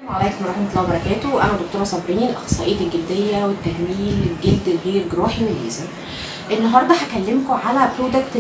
عليكم ورحمة الله وبركاته أنا دكتورة صابرين أخصائية الجلدية والتجميل للجلد الغير جراحي والليزر النهارده هكلمكم على برودكت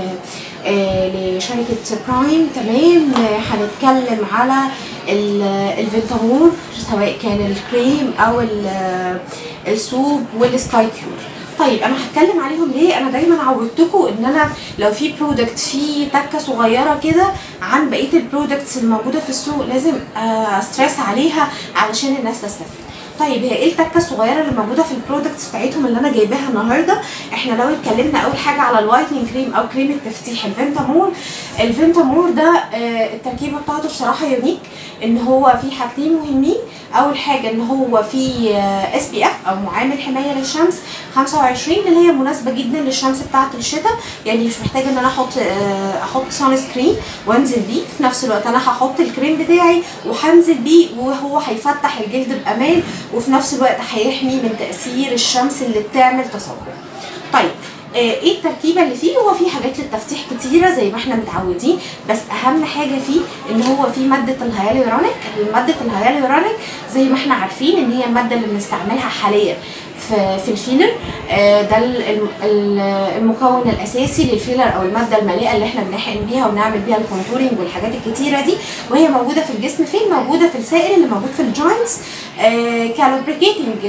لشركة برايم تمام آه، هنتكلم على ال- الفيتامور سواء كان الكريم أو ال- السوب والسكاي كيور طيب انا هتكلم عليهم ليه انا دايما عودتكم ان انا لو في برودكت فيه تكه صغيره كده عن بقيه البرودكتس الموجوده في السوق لازم آه، استريس عليها علشان الناس تستفيد طيب هي ايه التكه الصغيره اللي موجوده في البرودكتس بتاعتهم اللي انا جايباها النهارده احنا لو اتكلمنا اول حاجه على الوايتنينج كريم او كريم التفتيح الفينتامور الفينتامور ده آه، التركيبه بتاعته بصراحه يونيك ان هو فيه حاجتين مهمين اول حاجه ان هو فيه اس بي اف او معامل حمايه للشمس 25 اللي هي مناسبه جدا للشمس بتاعه الشتاء يعني مش محتاجه ان انا احط آه، احط سان سكرين وانزل بيه في نفس الوقت انا هحط الكريم بتاعي وهنزل بيه وهو هيفتح الجلد بامان وفي نفس الوقت هيحمي من تاثير الشمس اللي بتعمل تصبغ طيب آه، ايه التركيبه اللي فيه هو فيه حاجات للتفتيح كتيره زي ما احنا متعودين بس اهم حاجه فيه ان هو فيه ماده الهيالورونيك ماده الهيالورونيك زي ما احنا عارفين ان هي الماده اللي بنستعملها حاليا في في الفيلر آه، ده ال- ال- ال- المكون الاساسي للفيلر او الماده المليئه اللي احنا بنحقن بيها ونعمل بيها الكونتورنج والحاجات الكتيره دي وهي موجوده في الجسم فين موجوده في السائل اللي موجود في الجوينتس كالوبريكيتنج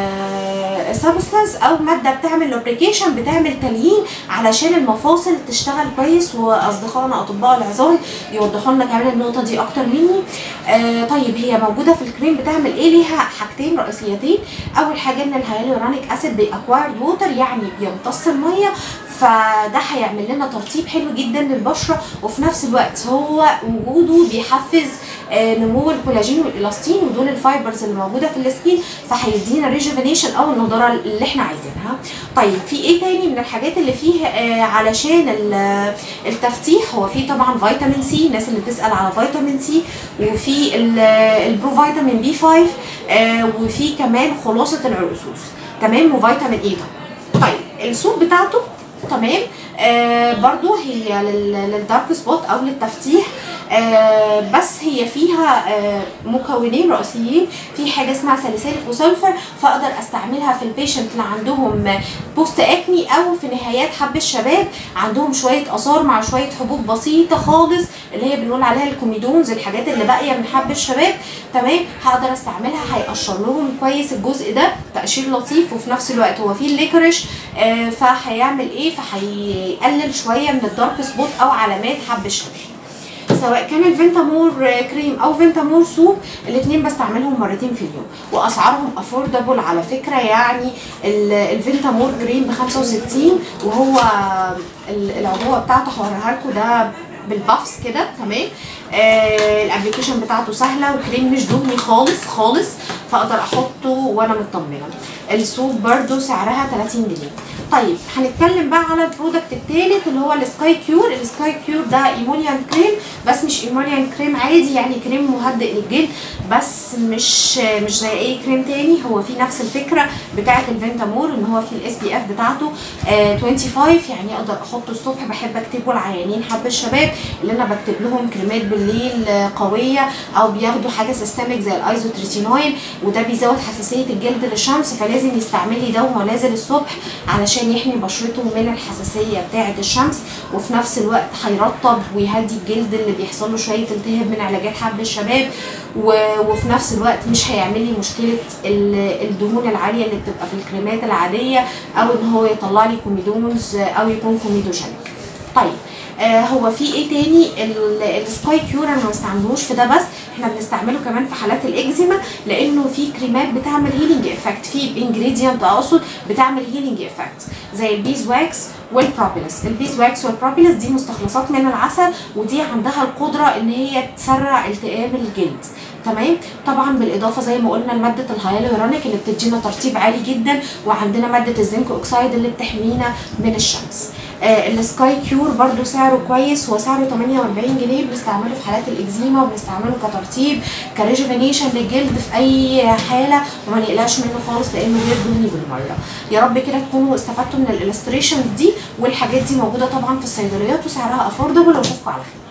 سبستانس او ماده بتعمل لوبريكيشن بتعمل تليين علشان المفاصل تشتغل كويس واصدقائنا اطباء العظام يوضحوا لنا كمان النقطه دي اكتر مني آه، طيب هي موجوده في الكريم بتعمل ايه ليها حاجتين رئيسيتين اول حاجه ان الهيالورونيك اسيد بيأكوايرد ووتر يعني بيمتص الميه فده هيعمل لنا ترطيب حلو جدا للبشره وفي نفس الوقت هو وجوده بيحفز آه، نمو الكولاجين والالاستين ودول الفايبرز اللي موجوده في السكين فهيدينا ريجوفينيشن او النضاره اللي احنا عايزينها طيب في ايه تاني من الحاجات اللي فيه آه، علشان ال- التفتيح هو في طبعا فيتامين سي الناس اللي بتسال على فيتامين سي وفي ال- البرو فيتامين بي 5 آه، وفي كمان خلاصه العرقسوس تمام وفيتامين اي طبعا طيب السوق بتاعته تمام آه برضو هي لل- للدارك سبوت او للتفتيح آه بس هي فيها آه مكونين رئيسيين في حاجه اسمها ساليسيليك وسلفر فاقدر استعملها في البيشنت اللي عندهم بوست اكني او في نهايات حب الشباب عندهم شويه اثار مع شويه حبوب بسيطه خالص اللي هي بنقول عليها الكوميدونز الحاجات اللي باقيه من حب الشباب تمام هقدر استعملها هيقشر لهم كويس الجزء ده تقشير لطيف وفي نفس الوقت هو فيه الليكرش آه فهيعمل ايه فهيقلل شويه من الدارك سبوت او علامات حب الشباب سواء كان الفينتامور كريم او فينتامور سوب الاثنين بستعملهم مرتين في اليوم واسعارهم افوردبل على فكره يعني ال- الفينتامور كريم ب 65 وهو ال- العبوه بتاعته هوريها لكم ده بالبافس كده تمام آه الابلكيشن بتاعته سهله وكريم مش دهني خالص خالص فاقدر احطه وانا مطمنه السوب برده سعرها 30 جنيه طيب هنتكلم بقى على البرودكت الثالث اللي هو السكاي كيور السكاي كيور ده ايمونيان كريم بس مش ايمونيان كريم عادي يعني كريم مهدئ للجلد بس مش مش زي اي كريم تاني هو فيه نفس الفكره بتاعه الفينتامور ان هو فيه الاس بي اف بتاعته آه 25 يعني اقدر احطه الصبح بحب اكتبه لعيانين حب الشباب اللي انا بكتب لهم كريمات بالليل آه، قويه او بياخدوا حاجه سيستميك زي الايزوتريتينوين وده بيزود حساسيه الجلد للشمس فلازم يستعمل لي ده وهو نازل الصبح علشان يحمي بشرته من الحساسيه بتاعه الشمس وفي نفس الوقت هيرطب ويهدي الجلد اللي بيحصل له شويه التهاب من علاجات حب الشباب و- وفي نفس الوقت مش هيعمل لي مشكله ال- الدهون العاليه اللي بتبقى في الكريمات العاديه او ان هو يطلع لي كوميدونز او يكون كوميدوجينيك طيب آه هو في ايه تاني ال- السكاي كيور انا ما بستعملوش في ده بس احنا بنستعمله كمان في حالات الاكزيما لانه في كريمات بتعمل هيلينج افكت في انجريدينت اقصد بتعمل هيلينج افكت زي البيز واكس والبروبيلس البيز واكس والبروبيلس دي مستخلصات من العسل ودي عندها القدره ان هي تسرع التئام الجلد تمام طبعا بالاضافه زي ما قلنا لماده الهيالورونيك اللي بتدينا ترطيب عالي جدا وعندنا ماده الزنك اوكسايد اللي بتحمينا من الشمس آه السكاي كيور برضو سعره كويس هو سعره 48 جنيه بنستعمله في حالات الاكزيما وبنستعمله كترطيب كريجوفينيشن للجلد في اي حاله وما نقلقش منه خالص لانه غير دهني بالمره يا رب كده تكونوا استفدتوا من الالستريشنز دي والحاجات دي موجوده طبعا في الصيدليات وسعرها افوردبل واشوفكم على خير